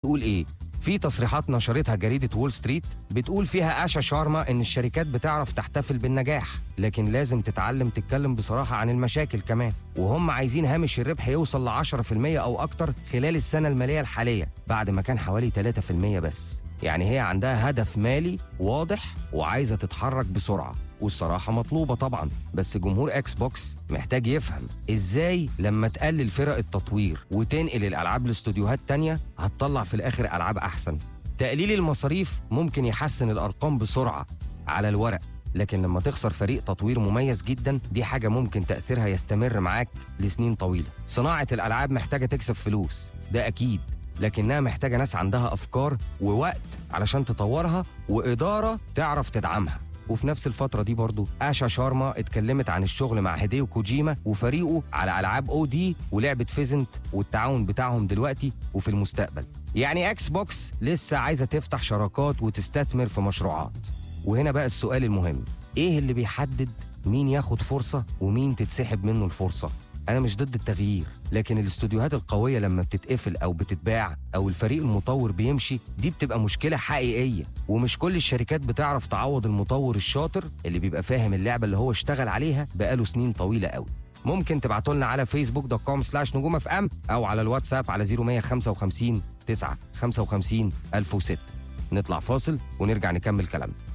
بتقول ايه في تصريحات نشرتها جريدة وول ستريت بتقول فيها آشا شارما إن الشركات بتعرف تحتفل بالنجاح لكن لازم تتعلم تتكلم بصراحة عن المشاكل كمان وهم عايزين هامش الربح يوصل ل 10% أو أكتر خلال السنة المالية الحالية بعد ما كان حوالي 3% بس يعني هي عندها هدف مالي واضح وعايزة تتحرك بسرعة والصراحة مطلوبة طبعا بس جمهور اكس بوكس محتاج يفهم ازاي لما تقلل فرق التطوير وتنقل الالعاب لاستوديوهات تانية هتطلع في الاخر العاب احسن تقليل المصاريف ممكن يحسن الارقام بسرعة على الورق لكن لما تخسر فريق تطوير مميز جدا دي حاجة ممكن تأثيرها يستمر معاك لسنين طويلة صناعة الألعاب محتاجة تكسب فلوس ده أكيد لكنها محتاجة ناس عندها أفكار ووقت علشان تطورها وإدارة تعرف تدعمها وفي نفس الفترة دي برضو آشا شارما اتكلمت عن الشغل مع هيديو كوجيما وفريقه على ألعاب أو دي ولعبة فيزنت والتعاون بتاعهم دلوقتي وفي المستقبل يعني اكس بوكس لسه عايزة تفتح شراكات وتستثمر في مشروعات وهنا بقى السؤال المهم ايه اللي بيحدد مين ياخد فرصة ومين تتسحب منه الفرصة أنا مش ضد التغيير لكن الاستوديوهات القوية لما بتتقفل أو بتتباع أو الفريق المطور بيمشي دي بتبقى مشكلة حقيقية ومش كل الشركات بتعرف تعوض المطور الشاطر اللي بيبقى فاهم اللعبة اللي هو اشتغل عليها بقاله سنين طويلة قوي ممكن تبعتوا لنا على فيسبوك دوت كوم سلاش نجوم اف ام او على الواتساب على 0155 9 55 1006 نطلع فاصل ونرجع نكمل كلامنا